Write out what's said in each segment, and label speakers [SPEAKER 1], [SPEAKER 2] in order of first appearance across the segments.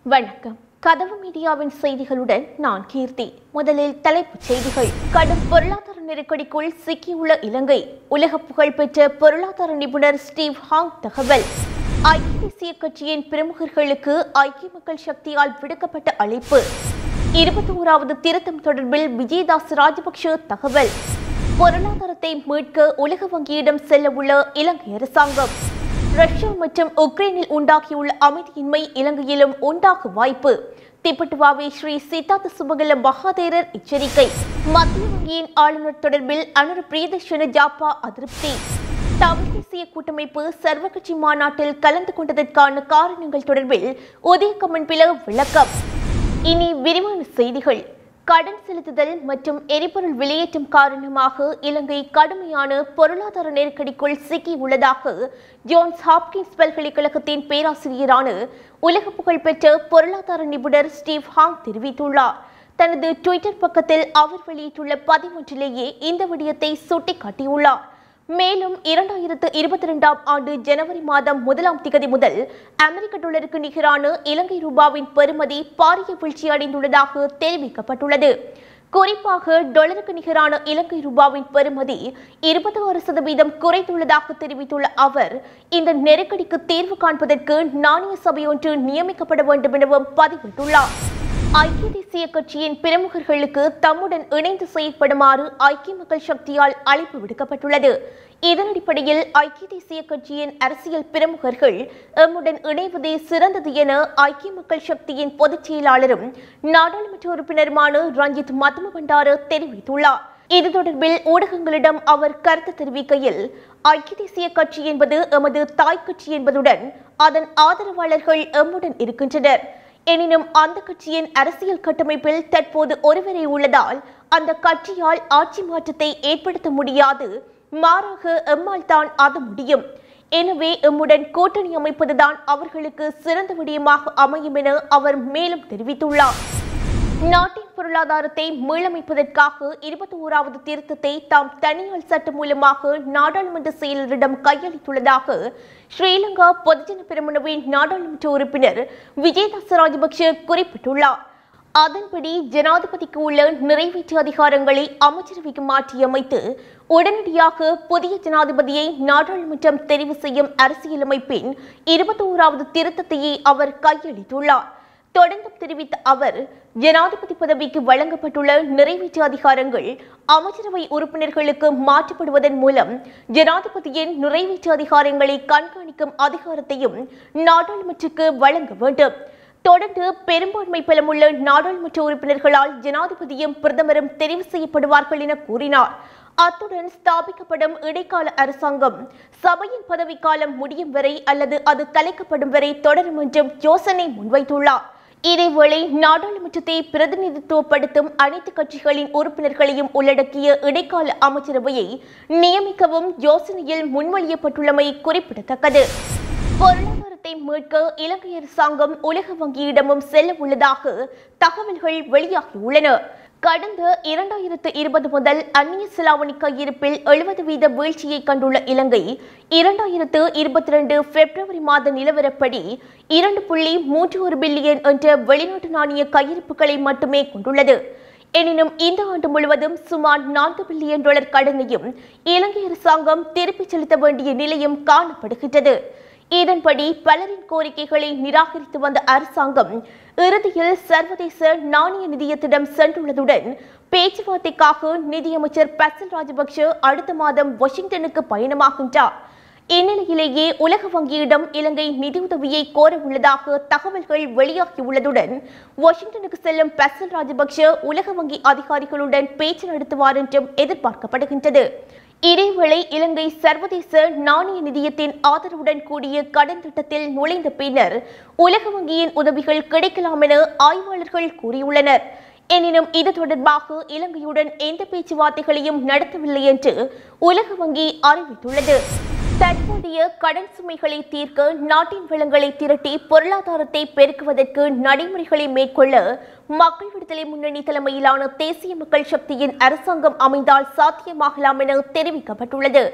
[SPEAKER 1] வணக்கம் கதவு மீடியாவின் செய்திகளுடன் நான் கீர்த்தி முதலில் தலைப்புச் செய்திகள் கடும் பொருளாதார நெருக்கடிக்குள் சிக்கியுள்ள இலங்கை உலக புகழ்பெற்ற பொருளாதார நிபுணர் ஸ்டீவ் ஹாங் தகவல் ஐக்கிய தேசிய கட்சியின் பிரமுகர்களுக்கு ஐக்கிய மக்கள் சக்தியால் விடுக்கப்பட்ட அழைப்பு இருபத்தி ஓராவது திருத்தம் தொடர்பில் விஜயதாஸ் ராஜபக்ஷ தகவல் பொருளாதாரத்தை மீட்க உலக வங்கியிடம் செல்ல உள்ள இலங்கை அரசாங்கம் ரஷ்யா மற்றும் உக்ரைனில் உண்டாகியுள்ள அமைதியின்மை இலங்கையிலும் உண்டாக வாய்ப்பு திப்பட்டுவாவி ஸ்ரீ சித்தார்த்த சுபகல மகாதேரர் எச்சரிக்கை மத்திய வங்கியின் ஆளுநர் தொடர்பில் அனுர பிரியதர்ஷன ஜாப்பா அதிருப்தி தமிழ் தேசிய கூட்டமைப்பு சர்வகட்சி மாநாட்டில் கலந்து கொண்டதற்கான காரணங்கள் தொடர்பில் உதய கமன்பில விளக்கம் இனி விரிவான செய்திகள் கடன் செலுத்துதல் மற்றும் எரிபொருள் விலையேற்றம் காரணமாக இலங்கை கடுமையான பொருளாதார நெருக்கடிக்குள் சிக்கியுள்ளதாக ஜோன்ஸ் ஹாப்கின்ஸ் பல்கலைக்கழகத்தின் பேராசிரியரான உலக புகழ்பெற்ற பொருளாதார நிபுணர் ஸ்டீவ் ஹாங் தெரிவித்துள்ளார் தனது ட்விட்டர் பக்கத்தில் அவர் வெளியிட்டுள்ள பதிவொன்றிலேயே இந்த விடயத்தை சுட்டிக்காட்டியுள்ளார் மேலும் இரண்டாயிரத்து இருபத்தி ரெண்டாம் ஆண்டு ஜனவரி மாதம் முதலாம் திகதி முதல் அமெரிக்க டாலருக்கு நிகரான இலங்கை ரூபாவின் பெறுமதி பாரிய வீழ்ச்சி அடைந்துள்ளதாக தெரிவிக்கப்பட்டுள்ளது குறிப்பாக டாலருக்கு நிகரான இலங்கை ரூபாவின் பெறுமதி இருபத்தி ஆறு சதவீதம் குறைந்துள்ளதாக தெரிவித்துள்ள அவர் இந்த நெருக்கடிக்கு தீர்வு காண்பதற்கு நாணய சபையொன்று நியமிக்கப்பட வேண்டும் எனவும் பதிவிட்டுள்ளார் ஐக்கிய தேசிய கட்சியின் பிரமுகர்களுக்கு தம்முடன் இணைந்து செயற்படுமாறு ஐக்கிய மக்கள் சக்தியால் அழைப்பு விடுக்கப்பட்டுள்ளது இதன் அடிப்படையில் ஐக்கிய தேசிய கட்சியின் அரசியல் பிரமுகர்கள் எம்முடன் இணைவதே சிறந்தது என ஐக்கிய மக்கள் சக்தியின் பொதுச் செயலாளரும் நாடாளுமன்ற உறுப்பினருமான ரஞ்சித் மத்தும பண்டார தெரிவித்துள்ளார் இது தொடர்பில் ஊடகங்களிடம் அவர் கருத்து தெரிவிக்கையில் ஐக்கிய தேசிய கட்சி என்பது எமது தாய் கட்சி என்பதுடன் அதன் ஆதரவாளர்கள் எம்முடன் இருக்கின்றனர் எனினும் அந்த கட்சியின் அரசியல் கட்டமைப்பில் தற்போது ஒருவரே உள்ளதால் அந்த கட்சியால் ஆட்சி மாற்றத்தை ஏற்படுத்த முடியாது மாறாக எம்மால் தான் அது முடியும் எனவே எம்முடன் கூட்டணி அமைப்பதுதான் அவர்களுக்கு சிறந்த விடயமாக அமையும் என அவர் மேலும் தெரிவித்துள்ளார் நாட்டின் பொருளாதாரத்தை மீளமைப்பதற்காக இருபத்தி ஓராவது திருத்தத்தை தாம் தனியால் சட்டம் மூலமாக நாடாளுமன்ற செயலரிடம் கையளித்துள்ளதாக ஸ்ரீலங்கா பொதுஜன பெருமனவின் நாடாளுமன்ற உறுப்பினர் விஜயதாச ராஜபக்ஷ குறிப்பிட்டுள்ளார் அதன்படி ஜனாதிபதிக்கு உள்ள நிறைவேற்று அதிகாரங்களை அமைச்சரவைக்கு மாற்றியமைத்து உடனடியாக புதிய ஜனாதிபதியை நாடாளுமன்றம் தெரிவு செய்யும் அரசியலமைப்பின் இருபத்தி ஓராவது திருத்தத்தையே அவர் கையளித்துள்ளார் தொடர்ந்து தெரிவித்த அவர் ஜனாதிபதி பதவிக்கு வழங்கப்பட்டுள்ள நிறைவேற்று அதிகாரங்கள் அமைச்சரவை உறுப்பினர்களுக்கு மாற்றப்படுவதன் மூலம் ஜனாதிபதியின் நிறைவேற்று அதிகாரங்களை கண்காணிக்கும் அதிகாரத்தையும் நாடாளுமன்றக்கு வழங்க வேண்டும் தொடர்ந்து பெரும்பான்மை பலமுள்ள நாடாளுமன்ற உறுப்பினர்களால் ஜனாதிபதியும் பிரதமரும் தெரிவு செய்யப்படுவார்கள் என கூறினார் அத்துடன் ஸ்தாபிக்கப்படும் இடைக்கால அரசாங்கம் சபையின் பதவிக்காலம் முடியும் வரை அல்லது அது கலைக்கப்படும் வரை தொடரும் என்றும் யோசனை முன்வைத்துள்ளார் இதேவேளை நாடாளுமன்றத்தை பிரதிநிதித்துவப்படுத்தும் அனைத்து கட்சிகளின் உறுப்பினர்களையும் உள்ளடக்கிய இடைக்கால அமைச்சரவையை நியமிக்கவும் யோசனையில் முன்மொழியப்பட்டுள்ளமை குறிப்பிடத்தக்கது பொருளாதாரத்தை மீட்க இலங்கை அரசாங்கம் உலக வங்கியிடமும் செல்ல உள்ளதாக தகவல்கள் வெளியாகியுள்ளன கடந்த இரண்டாயிரத்து இருபது முதல் அந்நிய செலாவணி கையிருப்பில் எழுபது வீத வீழ்ச்சியை கண்டுள்ள இலங்கை இரண்டாயிரத்து இருபத்தி ரெண்டு பிப்ரவரி மாத நிலவரப்படி இரண்டு புள்ளி மூன்று ஒரு பில்லியன் என்ற வெளிநாட்டு நாணய கையிருப்புகளை மட்டுமே கொண்டுள்ளது எனினும் இந்த ஆண்டு முழுவதும் சுமார் நான்கு பில்லியன் டாலர் கடனையும் இலங்கை அரசாங்கம் திருப்பிச் செலுத்த வேண்டிய நிலையும் காணப்படுகின்றது இதன்படி பலரின் கோரிக்கைகளை நிராகரித்து வந்த அரசாங்கம் இறுதியில் சர்வதேச நாணய நிதியத்திடம் சென்றுள்ளதுடன் பேச்சுவார்த்தைக்காக நிதியமைச்சர் பசில் ராஜபக்ஷ அடுத்த மாதம் வாஷிங்டனுக்கு பயணமாகின்றார் இந்நிலையிலேயே உலக வங்கியிடம் இலங்கை நிதியுதவியை கோர உள்ளதாக தகவல்கள் வெளியாகியுள்ளதுடன் வாஷிங்டனுக்கு செல்லும் பசில் ராஜபக்ஷ உலக வங்கி அதிகாரிகளுடன் பேச்சு நடத்துவார் என்றும் எதிர்பார்க்கப்படுகின்றது இதேவேளை இலங்கை சர்வதேச நாணய நிதியத்தின் ஆதரவுடன் கூடிய கடன் திட்டத்தில் நுழைந்த பின்னர் உலக வங்கியின் உதவிகள் கிடைக்கலாம் என ஆய்வாளர்கள் கூறியுள்ளனர் எனினும் இது தொடர்பாக இலங்கையுடன் எந்த பேச்சுவார்த்தைகளையும் நடத்தவில்லை என்று உலக வங்கி அறிவித்துள்ளது தற்போதைய கடன் சுமைகளை தீர்க்க நாட்டின் வளங்களை திரட்டி பொருளாதாரத்தை பெருக்குவதற்கு நடைமுறைகளை மேற்கொள்ள மக்கள் விடுதலை முன்னணி தலைமையிலான தேசிய மக்கள் சக்தியின் அரசாங்கம் அமைந்தால் சாத்தியமாகலாம் என தெரிவிக்கப்பட்டுள்ளது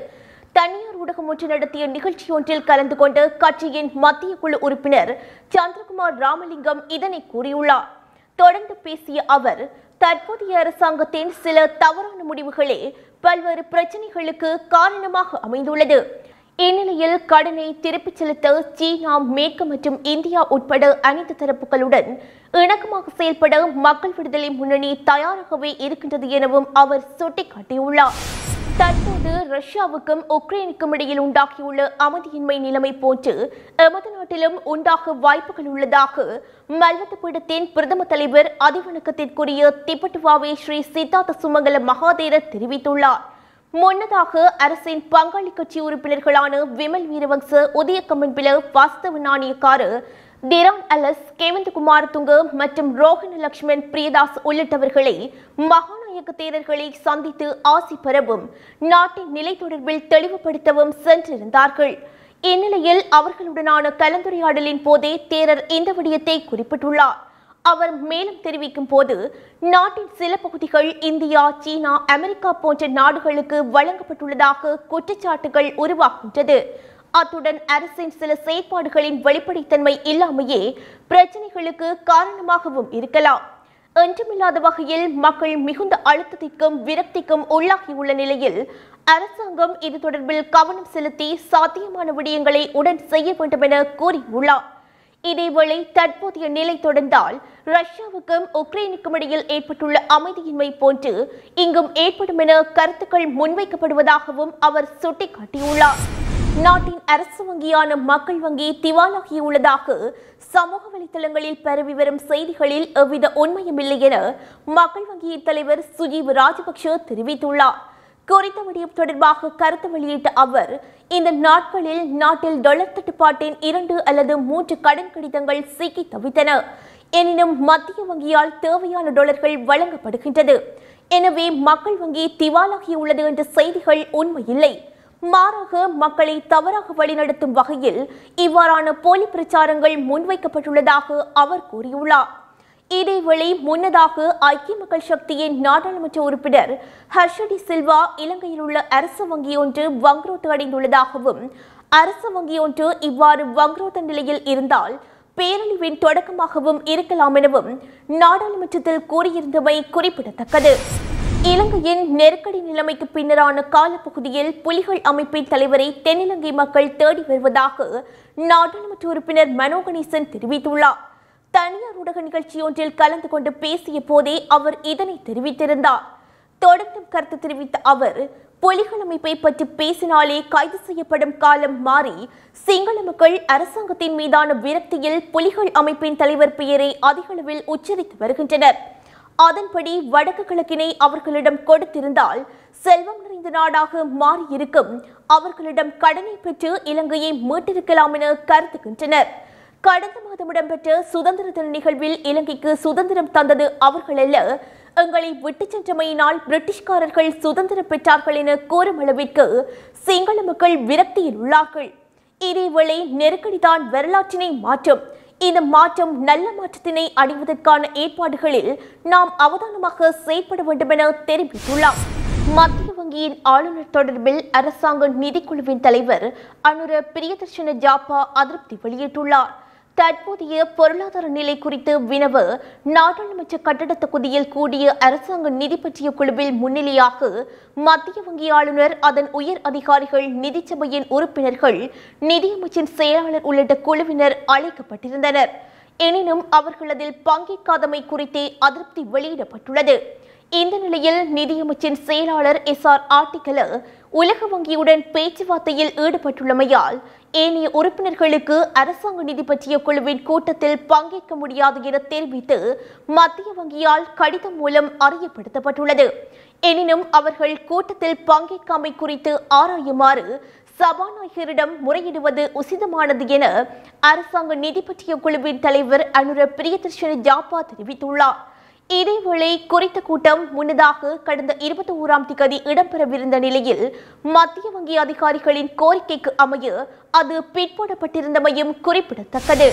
[SPEAKER 1] தனியார் ஊடகம் ஒன்று நடத்திய நிகழ்ச்சி ஒன்றில் கலந்து கொண்டு கட்சியின் மத்திய குழு உறுப்பினர் சந்திரகுமார் ராமலிங்கம் இதனை கூறியுள்ளார் தொடர்ந்து பேசிய அவர் தற்போதைய அரசாங்கத்தின் சில தவறான முடிவுகளே பல்வேறு பிரச்சனைகளுக்கு காரணமாக அமைந்துள்ளது இந்நிலையில் கடனை திருப்பிச் செலுத்த சீனா மேற்கு மற்றும் இந்தியா உட்பட அனைத்து தரப்புகளுடன் இணக்கமாக செயல்பட மக்கள் விடுதலை முன்னணி தயாராகவே இருக்கின்றது எனவும் அவர் சுட்டிக்காட்டியுள்ளார் தற்போது ரஷ்யாவுக்கும் உக்ரைனுக்கும் இடையில் உண்டாகியுள்ள அமைதியின்மை நிலைமை போன்று எமது நாட்டிலும் உண்டாக வாய்ப்புகள் உள்ளதாக மல்வத்த பீடத்தின் பிரதம தலைவர் அதிவணக்கத்திற்குரிய திபட்டுவாவே ஸ்ரீ சித்தார்த்த சுமங்கல மகாதேரர் தெரிவித்துள்ளார் முன்னதாக அரசின் பங்காளி கட்சி உறுப்பினர்களான விமல் வீரவங்ச உதய கம்மன்பில வாஸ்தவ நாணயக்காரு திரான் அலஸ் கேவந்தகுமார் துங்க மற்றும் ரோஹன லக்ஷ்மண் பிரியதாஸ் உள்ளிட்டவர்களை மகாநாயக தேரர்களை சந்தித்து ஆசி பெறவும் நாட்டின் நிலை தொடர்பில் தெளிவுபடுத்தவும் சென்றிருந்தார்கள் இந்நிலையில் அவர்களுடனான கலந்துரையாடலின் போதே தேரர் இந்த விடயத்தை குறிப்பிட்டுள்ளார் அவர் மேலும் தெரிவிக்கும் போது நாட்டின் சில பகுதிகள் இந்தியா சீனா அமெரிக்கா போன்ற நாடுகளுக்கு வழங்கப்பட்டுள்ளதாக குற்றச்சாட்டுகள் உருவாகின்றது அத்துடன் அரசின் சில செயற்பாடுகளின் வெளிப்படைத்தன்மை இல்லாமையே பிரச்சனைகளுக்கு காரணமாகவும் இருக்கலாம் என்றுமில்லாத வகையில் மக்கள் மிகுந்த அழுத்தத்திற்கும் விரக்திக்கும் உள்ளாகியுள்ள நிலையில் அரசாங்கம் இது தொடர்பில் கவனம் செலுத்தி சாத்தியமான விடயங்களை உடன் செய்ய வேண்டும் என கூறியுள்ளார் இதேவேளை தற்போதைய நிலை தொடர்ந்தால் ரஷ்யாவுக்கும் உக்ரைனுக்கும் இடையில் ஏற்பட்டுள்ள அமைதியின்மை போன்று இங்கும் ஏற்படும் என கருத்துக்கள் முன்வைக்கப்படுவதாகவும் அவர் சுட்டிக்காட்டியுள்ளார் நாட்டின் அரசு வங்கியான மக்கள் வங்கி திவாலாகியுள்ளதாக சமூக வலைதளங்களில் பரவி வரும் செய்திகளில் எவ்வித உண்மையுமில்லை என மக்கள் வங்கியின் தலைவர் சுஜீவ் ராஜபக்ஷ தெரிவித்துள்ளார் குறித்த விடயம் தொடர்பாக கருத்து வெளியிட்ட அவர் இந்த நாட்களில் நாட்டில் டொலர் தட்டுப்பாட்டின் இரண்டு அல்லது மூன்று கடன் கடிதங்கள் சிக்கி தவித்தன எனினும் மத்திய வங்கியால் தேவையான டொலர்கள் வழங்கப்படுகின்றது எனவே மக்கள் வங்கி திவாலாகியுள்ளது என்ற செய்திகள் உண்மையில்லை மாறாக மக்களை தவறாக வழிநடத்தும் வகையில் இவ்வாறான போலி பிரச்சாரங்கள் முன்வைக்கப்பட்டுள்ளதாக அவர் கூறியுள்ளார் இதேவேளை முன்னதாக ஐக்கிய மக்கள் சக்தியின் நாடாளுமன்ற உறுப்பினர் ஹர்ஷடி சில்வா இலங்கையில் உள்ள அரசு வங்கி ஒன்று வங்குரோத்து அடைந்துள்ளதாகவும் அரசு வங்கி ஒன்று இவ்வாறு வங்குரோத்த நிலையில் இருந்தால் பேரழிவின் தொடக்கமாகவும் இருக்கலாம் எனவும் நாடாளுமன்றத்தில் கூறியிருந்தமை குறிப்பிடத்தக்கது இலங்கையின் நெருக்கடி நிலைமைக்கு பின்னரான காலப்பகுதியில் புலிகள் அமைப்பின் தலைவரை தென்னிலங்கை மக்கள் தேடி வருவதாக நாடாளுமன்ற உறுப்பினர் மனோ கணேசன் தெரிவித்துள்ளார் தனியார் ஊடக நிகழ்ச்சி ஒன்றில் கலந்து கொண்டு பேசிய போதே அவர் இதனை தெரிவித்திருந்தார் தொடர்ந்தும் கருத்து தெரிவித்த அவர் புலிகள் அமைப்பை பற்றி பேசினாலே கைது செய்யப்படும் காலம் மாறி சிங்கள மக்கள் அரசாங்கத்தின் மீதான விரக்தியில் புலிகள் அமைப்பின் தலைவர் பெயரை அதிகளவில் உச்சரித்து வருகின்றனர் அதன்படி வடக்கு கிழக்கினை அவர்களிடம் கொடுத்திருந்தால் செல்வம் நிறைந்த நாடாக மாறியிருக்கும் அவர்களிடம் கடனை பெற்று இலங்கையை மீட்டிருக்கலாம் என கருதுகின்றனர் கடந்த மாதம் இடம்பெற்ற சுதந்திர தின நிகழ்வில் இலங்கைக்கு சுதந்திரம் தந்தது அவர்களல்ல எங்களை விட்டுச் சென்றமையினால் பிரிட்டிஷ்காரர்கள் சுதந்திரம் பெற்றார்கள் என கூறும் அளவிற்கு சிங்கள மக்கள் விரக்தியில் உள்ளார்கள் இதேவேளை நெருக்கடிதான் வரலாற்றினை மாற்றும் இந்த மாற்றம் நல்ல மாற்றத்தினை அடைவதற்கான ஏற்பாடுகளில் நாம் அவதானமாக செயற்பட வேண்டும் என தெரிவித்துள்ளார் மத்திய வங்கியின் ஆளுநர் தொடர்பில் அரசாங்க நிதிக்குழுவின் தலைவர் அனுர பிரியதர்ஷன ஜாப்பா அதிருப்தி வெளியிட்டுள்ளார் தற்போதைய பொருளாதார நிலை குறித்து வினவ நாடாளுமன்ற கட்டட தொகுதியில் கூடிய அரசாங்க நிதி பற்றிய குழுவில் முன்னிலையாக மத்திய வங்கி ஆளுநர் அதன் உயர் அதிகாரிகள் நிதி சபையின் உறுப்பினர்கள் நிதியமைச்சின் செயலாளர் உள்ளிட்ட குழுவினர் அழைக்கப்பட்டிருந்தனர் எனினும் அவர்கள் அதில் பங்கேற்காதமை குறித்தே அதிருப்தி வெளியிடப்பட்டுள்ளது இந்த நிலையில் நிதியமைச்சின் செயலாளர் எஸ் ஆர் ஆர்டிகல உலக வங்கியுடன் பேச்சுவார்த்தையில் ஈடுபட்டுள்ளமையால் ஏனைய உறுப்பினர்களுக்கு அரசாங்க நிதி பற்றிய குழுவின் கூட்டத்தில் பங்கேற்க முடியாது என தெரிவித்து மத்திய வங்கியால் கடிதம் மூலம் அறியப்படுத்தப்பட்டுள்ளது எனினும் அவர்கள் கூட்டத்தில் பங்கேற்காமை குறித்து ஆராயுமாறு சபாநாயகரிடம் முறையிடுவது உசிதமானது என அரசாங்க நிதி பற்றிய குழுவின் தலைவர் அனுர பிரியதர்ஷன ஜாப்பா தெரிவித்துள்ளார் இதேவேளை குறித்த கூட்டம் முன்னதாக கடந்த இருபத்தி ஓராம் திகதி இடம்பெறவிருந்த நிலையில் மத்திய வங்கி அதிகாரிகளின் கோரிக்கைக்கு அமைய அது பிற்போடப்பட்டிருந்தமையும் குறிப்பிடத்தக்கது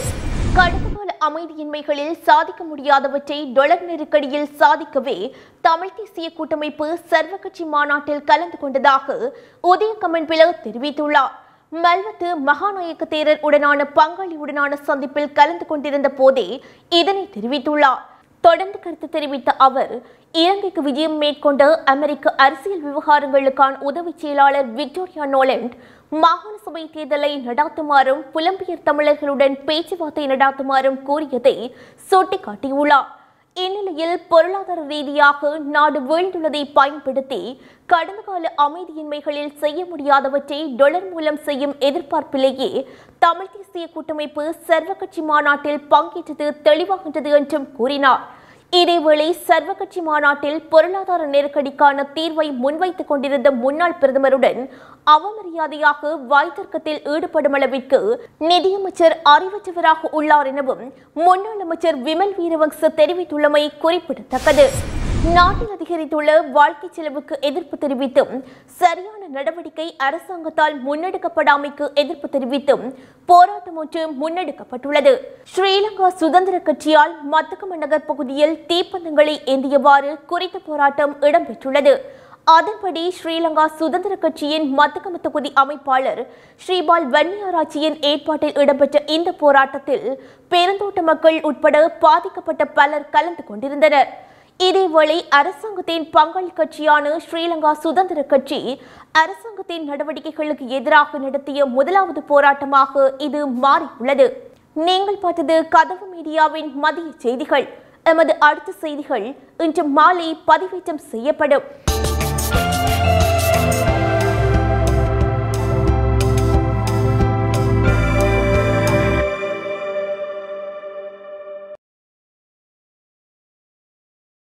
[SPEAKER 1] கடந்த கால அமைதியின்மைகளில் சாதிக்க முடியாதவற்றை டொலர் நெருக்கடியில் சாதிக்கவே தமிழ் தேசிய கூட்டமைப்பு சர்வகட்சி மாநாட்டில் கலந்து கொண்டதாக உதய கமன்பில தெரிவித்துள்ளார் மல்வத்து மகாநாயக்க தேரர் உடனான பங்காளியுடனான சந்திப்பில் கலந்து கொண்டிருந்த போதே இதனை தெரிவித்துள்ளார் தொடர்ந்து கருத்து தெரிவித்த அவர் இலங்கைக்கு விஜயம் மேற்கொண்ட அமெரிக்க அரசியல் விவகாரங்களுக்கான உதவி செயலாளர் விக்டோரியா நோலண்ட் மாகாண சபை தேர்தலை நடாத்துமாறும் புலம்பெயர் தமிழர்களுடன் பேச்சுவார்த்தை நடாத்துமாறும் கூறியதை சுட்டிக்காட்டியுள்ளார் இந்நிலையில் பொருளாதார ரீதியாக நாடு வீழ்ந்துள்ளதை பயன்படுத்தி கடந்த கால அமைதியின்மைகளில் செய்ய முடியாதவற்றை டொலர் மூலம் செய்யும் எதிர்பார்ப்பிலேயே தமிழ் தேசிய கூட்டமைப்பு சர்வகட்சி மாநாட்டில் பங்கேற்றது தெளிவாகின்றது என்றும் கூறினார் இதேவேளை சர்வகட்சி மாநாட்டில் பொருளாதார நெருக்கடிக்கான தீர்வை முன்வைத்துக் கொண்டிருந்த முன்னாள் பிரதமருடன் அவமரியாதையாக வாய்த்தர்க்கத்தில் ஈடுபடும் அளவிற்கு நிதியமைச்சர் அறிவற்றவராக உள்ளார் எனவும் முன்னாள் அமைச்சர் விமல் வீரவங்ச தெரிவித்துள்ளமை குறிப்பிடத்தக்கது நாட்டில் அதிகரித்துள்ள வாழ்க்கை செலவுக்கு எதிர்ப்பு தெரிவித்தும் சரியான நடவடிக்கை அரசாங்கத்தால் முன்னெடுக்கப்படாமைக்கு எதிர்ப்பு தெரிவித்தும் போராட்டம் ஒன்று முன்னெடுக்கப்பட்டுள்ளது ஸ்ரீலங்கா சுதந்திர கட்சியால் மத்தகம நகர் பகுதியில் தீப்பந்தங்களை ஏந்தியவாறு குறித்த போராட்டம் இடம்பெற்றுள்ளது அதன்படி ஸ்ரீலங்கா சுதந்திர கட்சியின் மத்தகம தொகுதி அமைப்பாளர் ஸ்ரீபால் வன்னியாராட்சியின் ஏற்பாட்டில் இடம்பெற்ற இந்த போராட்டத்தில் பெருந்தோட்ட மக்கள் உட்பட பாதிக்கப்பட்ட பலர் கலந்து கொண்டிருந்தனர் இதேவேளை அரசாங்கத்தின் பங்காளி கட்சியான ஸ்ரீலங்கா சுதந்திர கட்சி அரசாங்கத்தின் நடவடிக்கைகளுக்கு எதிராக நடத்திய முதலாவது போராட்டமாக இது மாறியுள்ளது நீங்கள் பார்த்தது கதவு மீடியாவின் மதிய செய்திகள் எமது அடுத்த செய்திகள் இன்று மாலை பதிவேற்றம் செய்யப்படும்